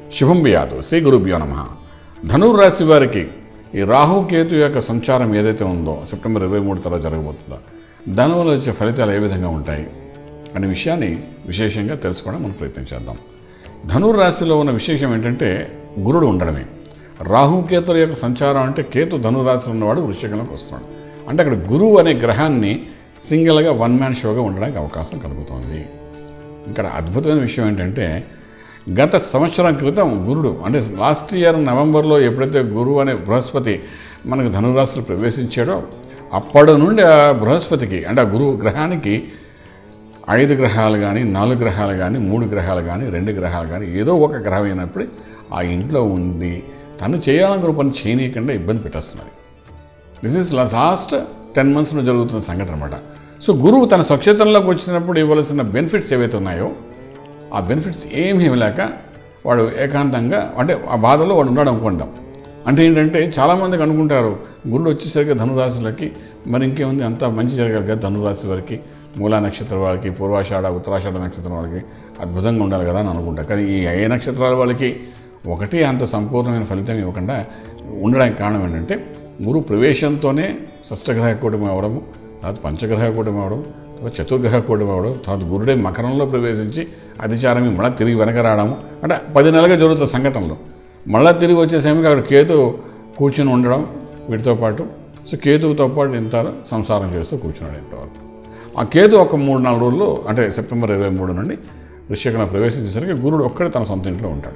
శుభం బియాదు శ్రీ గురుభ్యో నమ ధనుర్రాశి వారికి ఈ రాహుకేతు యొక్క సంచారం ఏదైతే ఉందో సెప్టెంబర్ ఇరవై మూడు తర్వాత జరగబోతుందో దానివల్ల వచ్చే ఫలితాలు ఏ విధంగా ఉంటాయి అనే విషయాన్ని విశేషంగా తెలుసుకోవడం మనం ప్రయత్నం చేద్దాం ధనుర్రాశిలో ఉన్న విశేషం ఏంటంటే గురుడు ఉండడమే రాహుకేతుల యొక్క సంచారం అంటే కేతు ధనురాశిలో ఉన్నవాడు వృశ్చికంలోకి వస్తున్నాడు అంటే అక్కడ గురువు అనే గ్రహాన్ని సింగిల్గా వన్ మ్యాన్ షోగా ఉండడానికి అవకాశం కలుగుతోంది ఇక్కడ అద్భుతమైన విషయం ఏంటంటే గత సంవత్సరం క్రితం గురుడు అంటే లాస్ట్ ఇయర్ నవంబర్లో ఎప్పుడైతే గురువు అనే బృహస్పతి మనకు ధనురాశిలో ప్రవేశించాడో అప్పటి నుండి ఆ బృహస్పతికి అంటే ఆ గురువు గ్రహానికి ఐదు గ్రహాలు కానీ నాలుగు గ్రహాలు కానీ మూడు గ్రహాలు కానీ రెండు గ్రహాలు కానీ ఏదో ఒక గ్రహం అయినప్పుడు ఆ ఇంట్లో ఉండి తను చేయాలనుకున్న పని చేయనీయకుండా ఇబ్బంది పెట్టేస్తున్నది దిస్ ఇస్ లాస్ట్ టెన్ మంత్స్లో జరుగుతున్న సంఘటన అనమాట సో గురువు తన స్వచ్ఛతల్లోకి వచ్చినప్పుడు ఇవ్వాల్సిన బెనిఫిట్స్ ఏవైతే ఉన్నాయో ఆ బెనిఫిట్స్ ఏమీ ఇవ్వలేక వాడు ఏకాంతంగా అంటే ఆ బాధలో వాడు ఉన్నాడు అనుకుంటాం అంటే ఏంటంటే చాలామందికి అనుకుంటారు గురుడు వచ్చేసరికి ధనురాశులకి మరి ఇంకేముంది అంతా మంచి జరగాలి కదా ధనురాశి వారికి మూలా నక్షత్రం వాళ్ళకి పూర్వాషాఢ ఉత్తరాషాఢ నక్షత్రం వాళ్ళకి అద్భుతంగా ఉండాలి కదా అని అనుకుంటా కానీ ఈ ఏ నక్షత్రాల వాళ్ళకి ఒకటి అంత సంపూర్ణమైన ఫలితం ఇవ్వకుండా ఉండడానికి కారణం ఏంటంటే గురు ప్రవేశంతోనే షష్టగ్రహ కూటమి అవడము తర్వాత పంచగ్రహ కూటమి అవడం తర్వాత చతుర్గ్రహ కూటమి అవడం తర్వాత గురుడే మకరంలో ప్రవేశించి అధిచారం మళ్ళీ తిరిగి వెనక రావడము అంటే పది నెలలుగా జరుగుతున్న సంఘటనలు మళ్ళీ తిరిగి వచ్చే సమయంలో అక్కడ కేతు కూర్చుని ఉండడం వీటితో పాటు సో కేతువుతో పాటు ఇంత సంసారం చేస్తూ కూర్చున్నాడు ఇంతవరకు ఆ కేతు ఒక మూడు నాలుగు రోజుల్లో అంటే సెప్టెంబర్ ఇరవై మూడు నుండి వృశ్చికంలో ప్రవేశించేసరికి గురుడు ఒక్కడే తన సొంత ఇంట్లో ఉంటాడు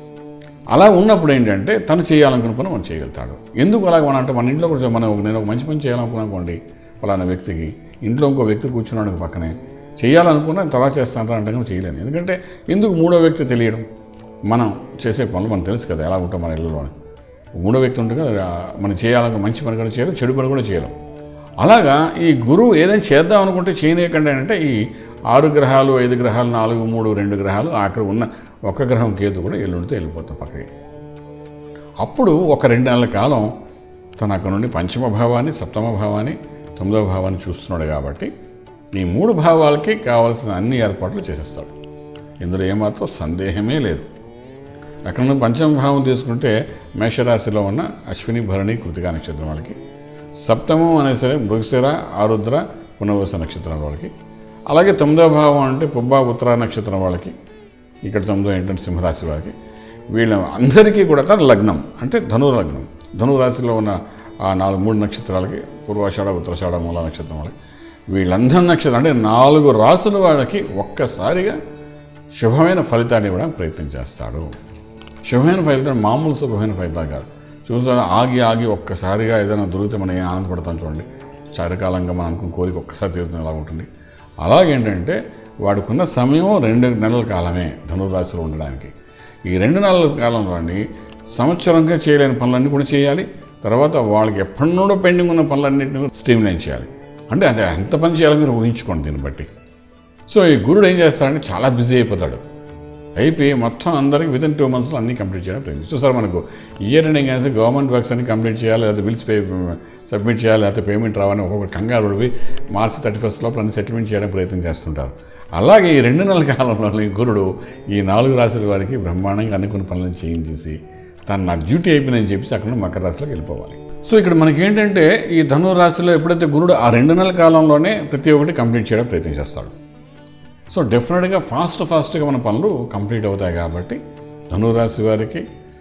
అలా ఉన్నప్పుడు ఏంటంటే తను చేయాలనుకున్న పని మనం చేయగలుగుతాడు ఎందుకు అలాగ మనం అంటే మన ఇంట్లో కూడా మనం ఒక- నేను ఒక మంచి పని చేయాలనుకున్నానుకోండి ఫలానా వ్యక్తికి ఇంట్లో ఇంకో వ్యక్తి కూర్చున్నాడు పక్కనే చేయాలనుకున్నా తర్వాత చేస్తాను అంటే కనుక చేయలేను ఎందుకంటే ఎందుకు మూడో వ్యక్తి తెలియడం మనం చేసే పనులు మనకు తెలుసు కదా ఎలా ఉంటాం మన ఇళ్ళలో అని. మూడో వ్యక్తి ఉండగా ఆ, మనం చేయాలనుకున్న మంచి పని కూడా చేయలేం చెడు పని కూడా చేయలేం అలాగా ఈ గురువు ఏదైనా చేద్దాం అనుకుంటే చేయనీయకండి అంటే ఈ ఆరు గ్రహాలు ఐదు గ్రహాలు నాలుగు మూడు రెండు గ్రహాలు అక్కడ ఉన్న ఒక గ్రహం కేతు కూడా ఎల్లుండితో వెళ్ళిపోతాం పక్కకి అప్పుడు ఒక రెండు నెలల కాలం తను అక్కడ నుండి పంచమ భావాన్ని సప్తమ భావాన్ని తొమ్మిదవ భావాన్ని చూస్తున్నాడు కాబట్టి ఈ మూడు భావాలకి కావాల్సిన అన్ని ఏర్పాట్లు చేసేస్తాడు ఇందులో ఏమాత్రం సందేహమే లేదు అక్కడ నుండి పంచమ భావం తీసుకుంటే మేషరాశిలో ఉన్న అశ్విని భరణి కృతికా నక్షత్రం వాళ్ళకి సప్తమం అనే సరే మృగశిర ఆరుద్ర పునర్వస నక్షత్రం వాళ్ళకి అలాగే తొమ్మిదవ భావం అంటే పుబ్బా ఉత్తర నక్షత్రం వాళ్ళకి ఇక్కడ తొమ్మిదో ఏంటంటే సింహరాశి వారికి వీళ్ళ అందరికీ కూడా తన లగ్నం అంటే ధను లగ్నం ధను రాశిలో ఉన్న ఆ నాలుగు మూడు నక్షత్రాలకి పూర్వాషాఢ ఉత్తరాషాఢ మూల నక్షత్రం వాళ్ళకి వీళ్ళందరి నక్షత్రం అంటే నాలుగు రాసుల వాళ్ళకి ఒక్కసారిగా శుభమైన ఫలితాన్ని ఇవ్వడానికి ప్రయత్నం చేస్తాడు శుభమైన ఫలితం మామూలు శుభమైన ఫలితం కాదు చూసా ఆగి ఆగి ఒక్కసారిగా ఏదైనా దొరికితే మనం ఏం ఆనందపడతాం చూడండి చారికాలంగా మనం అనుకున్న కోరిక ఒక్కసారి తీరుతుంది ఎలా ఉంటుంది అలాగేంటంటే వాడుకున్న సమయం రెండు నెలల కాలమే ధనుర్రాశిలో ఉండడానికి ఈ రెండు నెలల కాలంలో అండి సంవత్సరంగా చేయలేని పనులన్నీ కూడా చేయాలి తర్వాత వాళ్ళకి ఎప్పటి నుండో పెండింగ్ ఉన్న పనులన్నింటినీ స్ట్రీమ్ లైన్ చేయాలి అంటే అది ఎంత పని చేయాలో మీరు ఊహించుకోండి దీన్ని బట్టి సో ఈ గురుడు ఏం చేస్తాడంటే చాలా బిజీ అయిపోతాడు అయిపోయి మొత్తం అందరికి విత్ ఇన్ టూ మంత్స్లో అన్నీ కంప్లీట్ చేయడం ప్రయత్నం చూసారు మనకు ఇయర్ ఎండింగ్ అయితే గవర్నమెంట్ వర్క్స్ అన్ని కంప్లీట్ చేయాలి లేకపోతే బిల్స్ పే సబ్మిట్ చేయాలి లేకపోతే పేమెంట్ రావాలని ఒక్కొక్క కంగారు పడిపోయి మార్చి థర్టీ ఫస్ట్ లోపల అన్ని సెటిల్మెంట్ చేయడం ప్రయత్నం చేస్తుంటారు అలాగే ఈ రెండు నెలల కాలంలో ఈ గురుడు ఈ నాలుగు రాశుల వారికి బ్రహ్మాండంగా అనుకున్న పనులను చేయించేసి తను నా డ్యూటీ అయిపోయిందని చెప్పేసి అక్కడ నుండి మకర రాశిలోకి వెళ్ళిపోవాలి సో ఇక్కడ మనకి ఏంటంటే ఈ ధను రాశిలో ఎప్పుడైతే గురుడు ఆ రెండు నెలల కాలంలోనే ప్రతి ఒక్కటి కంప్లీట్ చేయడం ప్రయత్నం చేస్తాడు సో డెఫినెట్గా ఫాస్ట్ ఫాస్ట్గా మన పనులు కంప్లీట్ అవుతాయి కాబట్టి ధనురాశి వారికి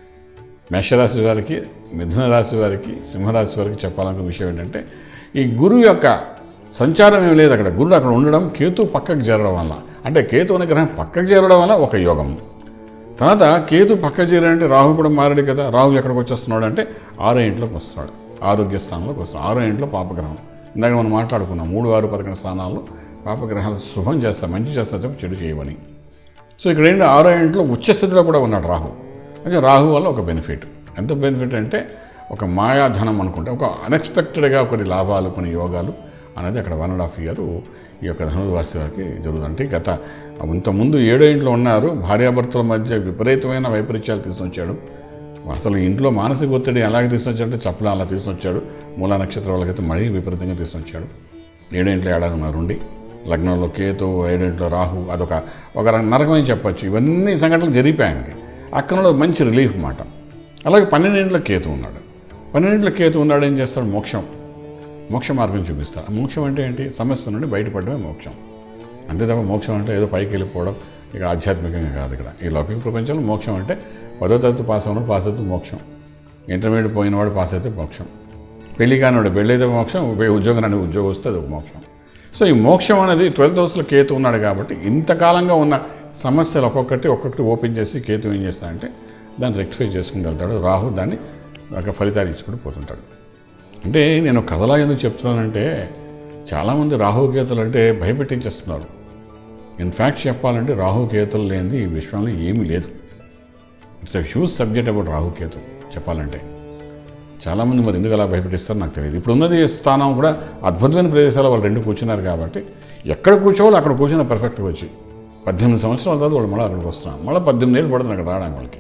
మేషరాశి వారికి మిథున రాశి వారికి సింహరాశి వారికి చెప్పాలనుకున్న విషయం ఏంటంటే ఈ గురువు యొక్క సంచారం ఏం లేదు అక్కడ గురుడు అక్కడ ఉండడం కేతు పక్కకు చేరడం వల్ల అంటే కేతు అనే గ్రహం పక్కకు చేరడం వల్ల ఒక యోగం తర్వాత కేతు పక్క చేరాలంటే రాహు కూడా మారాడు కదా రాహు ఎక్కడికి వచ్చేస్తున్నాడు అంటే ఆరో ఇంట్లోకి వస్తున్నాడు ఆరోగ్య స్థానంలోకి వస్తున్నాడు ఆరో ఇంట్లో పాపగ్రహం ఇందాక మనం మాట్లాడుకున్నాం మూడు ఆరు పదకొండు స్థానాల్లో పాపగ్రహాలు శుభం చేస్తా మంచి చేస్తా చెప్పి చెడు చేయమని సో ఇక్కడ ఏంటి ఆరో ఇంట్లో ఉచ్చస్థితిలో కూడా ఉన్నాడు రాహు అయితే రాహు వల్ల ఒక బెనిఫిట్ ఎంత బెనిఫిట్ అంటే ఒక మాయాధనం అనుకుంటే ఒక అన్ఎక్స్పెక్టెడ్గా కొన్ని లాభాలు కొన్ని యోగాలు అనేది అక్కడ వన్ అండ్ హాఫ్ ఇయర్ ఈ యొక్క ధనుర్వాసి వారికి జరుగుతుంటే గత ఇంతకుముందు ఏడో ఇంట్లో ఉన్నారు భార్యాభర్తల మధ్య విపరీతమైన వైపరీత్యాలు తీసుకొచ్చాడు అసలు ఇంట్లో మానసిక ఒత్తిడి ఎలాగ తీసుకొచ్చాడంటే చెప్పలే అలా తీసుకొచ్చాడు మూలా నక్షత్రం వాళ్ళకైతే మరీ విపరీతంగా తీసుకొచ్చాడు ఏడో ఇంట్లో ఏడాది ఉన్నారుండి లగ్నంలో కేతు ఏడింట్లో రాహు అదొక ఒక నరకమని చెప్పొచ్చు ఇవన్నీ సంఘటనలు జరిగిపోయాయి అక్కడ మంచి రిలీఫ్ మాట అలాగే పన్నెండింటిలో కేతు ఉన్నాడు పన్నెండింటిలో కేతు ఉన్నాడు ఏం చేస్తాడు మోక్షం మోక్ష మార్గం చూపిస్తాడు ఆ మోక్షం అంటే ఏంటి సమస్య నుండి బయటపడమే మోక్షం అంతే తప్ప మోక్షం అంటే ఏదో పైకి వెళ్ళిపోవడం ఇక ఆధ్యాత్మికంగా కాదు ఇక్కడ ఈ లౌకిక ప్రపంచంలో మోక్షం అంటే పదో తరగతి పాస్ అవ్వడం పాస్ అయితే మోక్షం ఇంటర్మీడియట్ పోయినవాడు పాస్ అయితే మోక్షం పెళ్లి కానివాడు పెళ్ళి అయితే మోక్షం ఉద్యోగం అనేది ఉద్యోగం వస్తే అది ఒక మోక్షం సో ఈ మోక్షం అనేది ట్వెల్త్ హౌస్లో కేతు ఉన్నాడు కాబట్టి ఇంతకాలంగా ఉన్న సమస్యలు ఒక్కొక్కటి ఒక్కొక్కటి ఓపెన్ చేసి కేతు ఏం చేస్తాడంటే దాన్ని రెక్టిఫై చేసుకుని వెళ్తాడు రాహు దాన్ని ఒక ఫలితాలు ఇచ్చుకుంటూ పోతుంటాడు అంటే నేను కథలా ఎందుకు చెప్తున్నానంటే చాలామంది రాహుకేతులు అంటే భయపెట్టించేస్తున్నారు ఇన్ఫ్యాక్ట్ చెప్పాలంటే రాహుకేతులు లేనిది ఈ విశ్వంలో ఏమీ లేదు it's a huge subject about Rahuketu చెప్పాలంటే చాలామంది మరి ఎందుకు అలా భయపెట్టిస్తారో నాకు తెలియదు ఇప్పుడు ఉన్నది స్థానం కూడా అద్భుతమైన ప్రదేశాలు వాళ్ళు రెండు కూర్చున్నారు కాబట్టి ఎక్కడ కూర్చోవాలో అక్కడ కూర్చున్న పర్ఫెక్ట్గా వచ్చి పద్దెనిమిది సంవత్సరాల తర్వాత వాళ్ళు మళ్ళీ అక్కడికి వస్తున్నాం మళ్ళీ పద్దెనిమిది ఏళ్ళు పడుతుంది అక్కడ రావడానికి వాళ్ళకి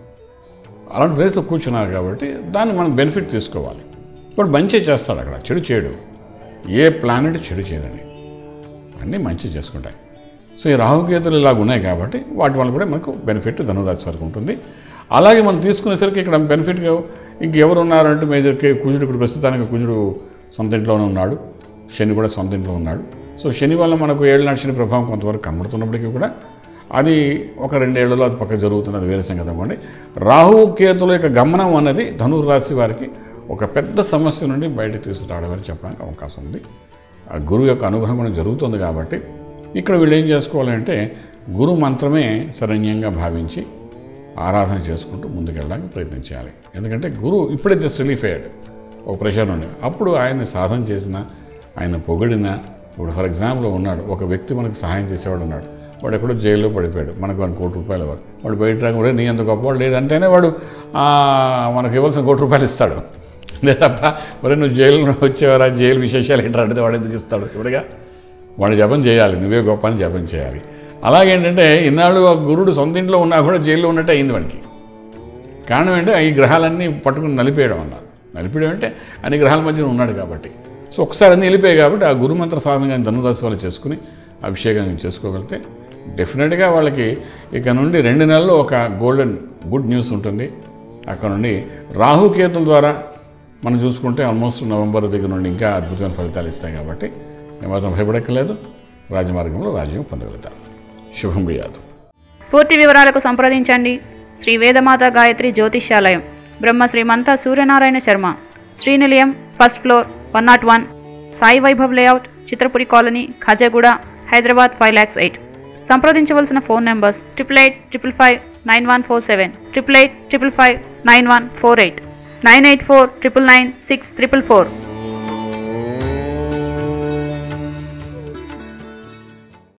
అలాంటి ప్లేస్లో కూర్చున్నారు కాబట్టి దాన్ని మనం బెనిఫిట్ తీసుకోవాలి ఇప్పుడు మంచి చేస్తాడు అక్కడ చెడు చేయడు ఏ ప్లానెట్ చెడు చేయదండి అన్నీ మంచి చేసుకుంటాయి సో ఈ రాహుకేతులు ఇలాగ ఉన్నాయి కాబట్టి వాటి వల్ల కూడా మనకు బెనిఫిట్ ధనురాశి వరకు ఉంటుంది అలాగే మనం తీసుకునేసరికి ఇక్కడ బెనిఫిట్గా ఇంకెవరు ఉన్నారంటే మేజర్ కే కుజుడు ఇప్పుడు ప్రస్తుతానికి కుజుడు సొంత ఇంట్లోనే ఉన్నాడు శని కూడా సొంత ఇంట్లో ఉన్నాడు సో శని వల్ల మనకు ఏళ్ళ నాటి శని ప్రభావం కొంతవరకు కనబడుతున్నప్పటికీ కూడా అది ఒక రెండేళ్లలో అది పక్క జరుగుతున్నది వేరే సంగతి అనుకోండి రాహు కేతుల యొక్క గమనం అనేది ధనుర్ రాశి వారికి ఒక పెద్ద సమస్య నుండి బయటకు తీసుకురావడం చెప్పడానికి అవకాశం ఉంది ఆ గురువు యొక్క అనుగ్రహం కూడా జరుగుతుంది కాబట్టి ఇక్కడ వీళ్ళు ఏం చేసుకోవాలంటే గురు మంత్రమే శరణ్యంగా భావించి ఆరాధన చేసుకుంటూ ముందుకెళ్ళడానికి ప్రయత్నం చేయాలి ఎందుకంటే గురువు ఇప్పుడే జస్ట్ రిలీఫ్ అయ్యాడు ఒక ప్రెషర్ నుండి అప్పుడు ఆయన సాధన చేసిన ఆయన పొగిడిన ఇప్పుడు ఫర్ ఎగ్జాంపుల్ ఉన్నాడు ఒక వ్యక్తి మనకు సహాయం చేసేవాడు ఉన్నాడు వాడు ఎక్కడో జైల్లో పడిపోయాడు మనకు వన్ కోటి రూపాయలు ఇవ్వాలి వాడు బయట రాకుండా నీ ఎంత గొప్పవాడు లేదంటేనే వాడు ఆ, మనకు ఇవ్వాల్సిన కోటి రూపాయలు ఇస్తాడు లేదప్ప మరి నువ్వు జైలు వచ్చేవారా జైలు విశేషాలు ఏంటంటే అడిగితే వాడు ఎందుకు ఇస్తాడు ఇప్పుడుగా వాడు జపం చేయాలి నువ్వే గొప్ప అని జపం చేయాలి అలాగేంటంటే ఇన్నాళ్ళు ఆ గురుడు సొంత ఇంట్లో ఉన్నా కూడా జైల్లో ఉన్నట్టే అయింది వాడికి కారణం ఏంటంటే ఈ గ్రహాలన్నీ పట్టుకుని నలిపేయడం అన్న నలిపేయడం అంటే అన్ని గ్రహాల మధ్యన ఉన్నాడు కాబట్టి సో ఒకసారి అన్ని వెళ్ళిపోయాయి కాబట్టి ఆ గురుమంత్ర సాధనగా ధనురాశి వాళ్ళు చేసుకుని అభిషేకం చేసుకోగలిగితే డెఫినెట్గా వాళ్ళకి ఇక నుండి రెండు నెలల్లో ఒక గోల్డెన్ గుడ్ న్యూస్ ఉంటుంది అక్కడ నుండి రాహుకేతుల ద్వారా మనం చూసుకుంటే ఆల్మోస్ట్ నవంబర్ దగ్గర నుండి ఇంకా అద్భుతమైన ఫలితాలు ఇస్తాయి కాబట్టి ఏమాత్రం భయపడక్కర్లేదు రాజమార్గంలో రాజ్యం పొందగలుగుతారు శుభం బియాదు పూర్తి వివరాలకు సంప్రదించండి శ్రీ వేదమాత గాయత్రి జ్యోతిష్యాలయం Brahma Srimanta Suryanarayana Sharma Srinilayam first floor one not one Sai Vaibhav layout Chitrapuri colony Khajaguda Hyderabad five lakhs eight సంప్రదించవలసిన phone numbers triple eight triple five nine one four seven triple eight triple five nine one four eight nine eight four triple nine six triple four